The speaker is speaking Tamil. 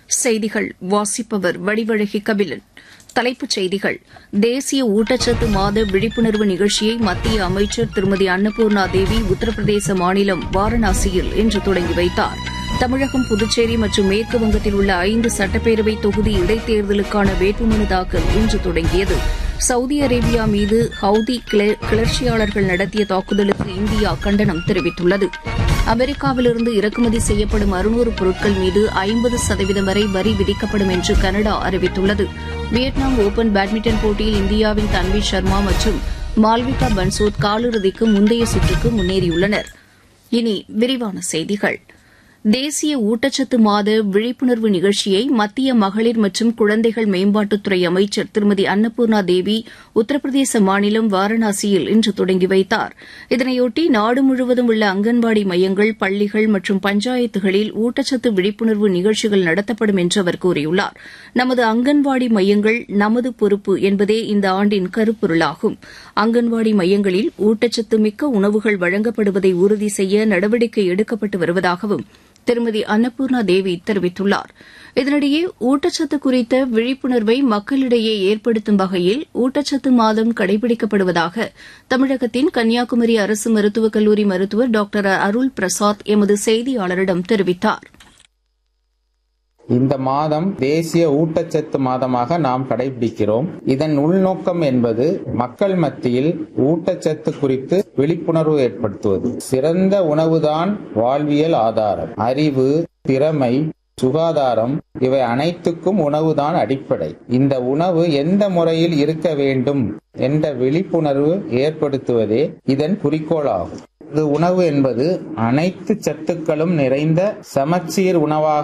செய்திகள் வாசிப்பவர் வடிவழகி கபிலன் தலைப்புச் செய்திகள் தேசிய ஊட்டச்சத்து மாத விழிப்புணர்வு நிகழ்ச்சியை மத்திய அமைச்சர் திருமதி அன்னபூர்ணா தேவி உத்தரப்பிரதேச மாநிலம் வாரணாசியில் இன்று தொடங்கி வைத்தார் தமிழகம் புதுச்சேரி மற்றும் மேற்கு வங்கத்தில் உள்ள ஐந்து சட்டப்பேரவை தொகுதி இடைத்தேர்தலுக்கான வேட்புமனு தாக்கல் இன்று தொடங்கியது சவுதி அரேபியா மீது ஹவுதி கிளர்ச்சியாளர்கள் நடத்திய தாக்குதலுக்கு இந்தியா கண்டனம் தெரிவித்துள்ளது அமெரிக்காவிலிருந்து இறக்குமதி செய்யப்படும் அறுநூறு பொருட்கள் மீது ஐம்பது சதவீதம் வரை வரி விதிக்கப்படும் என்று கனடா அறிவித்துள்ளது வியட்நாம் ஒபன் பேட்மிண்டன் போட்டியில் இந்தியாவின் தன்வி சர்மா மற்றும் மால்விகா பன்சோத் காலிறுதிக்கு முந்தைய சுற்றுக்கு முன்னேறியுள்ளனர் இனி விரிவான செய்திகள் தேசிய ஊட்டச்சத்து மாத விழிப்புணர்வு நிகழ்ச்சியை மத்திய மகளிர் மற்றும் குழந்தைகள் மேம்பாட்டுத்துறை அமைச்சர் திருமதி அன்னபூர்ணா தேவி உத்தரப்பிரதேச மாநிலம் வாரணாசியில் இன்று தொடங்கி வைத்தார் இதனையொட்டி நாடு முழுவதும் உள்ள அங்கன்வாடி மையங்கள் பள்ளிகள் மற்றும் பஞ்சாயத்துகளில் ஊட்டச்சத்து விழிப்புணர்வு நிகழ்ச்சிகள் நடத்தப்படும் என்று அவர் கூறியுள்ளார் நமது அங்கன்வாடி மையங்கள் நமது பொறுப்பு என்பதே இந்த ஆண்டின் கருப்பொருளாகும் அங்கன்வாடி மையங்களில் ஊட்டச்சத்து மிக்க உணவுகள் வழங்கப்படுவதை உறுதி செய்ய நடவடிக்கை எடுக்கப்பட்டு வருவதாகவும் திருமதி அன்னபூர்ணா தேவி தெரிவித்துள்ளார் இதனிடையே ஊட்டச்சத்து குறித்த விழிப்புணர்வை மக்களிடையே ஏற்படுத்தும் வகையில் ஊட்டச்சத்து மாதம் கடைபிடிக்கப்படுவதாக தமிழகத்தின் கன்னியாகுமரி அரசு மருத்துவக் கல்லூரி மருத்துவர் டாக்டர் அருள் பிரசாத் எமது செய்தியாளரிடம் தெரிவித்தார் இந்த மாதம் தேசிய ஊட்டச்சத்து மாதமாக நாம் கடைபிடிக்கிறோம் இதன் உள்நோக்கம் என்பது மக்கள் மத்தியில் ஊட்டச்சத்து குறித்து விழிப்புணர்வு ஏற்படுத்துவது சிறந்த உணவுதான் வாழ்வியல் ஆதாரம் அறிவு திறமை சுகாதாரம் இவை அனைத்துக்கும் உணவுதான் அடிப்படை இந்த உணவு எந்த முறையில் இருக்க வேண்டும் என்ற விழிப்புணர்வு ஏற்படுத்துவதே இதன் குறிக்கோளாகும் இது உணவு என்பது அனைத்து சத்துக்களும் நிறைந்த சமச்சீர் உணவாக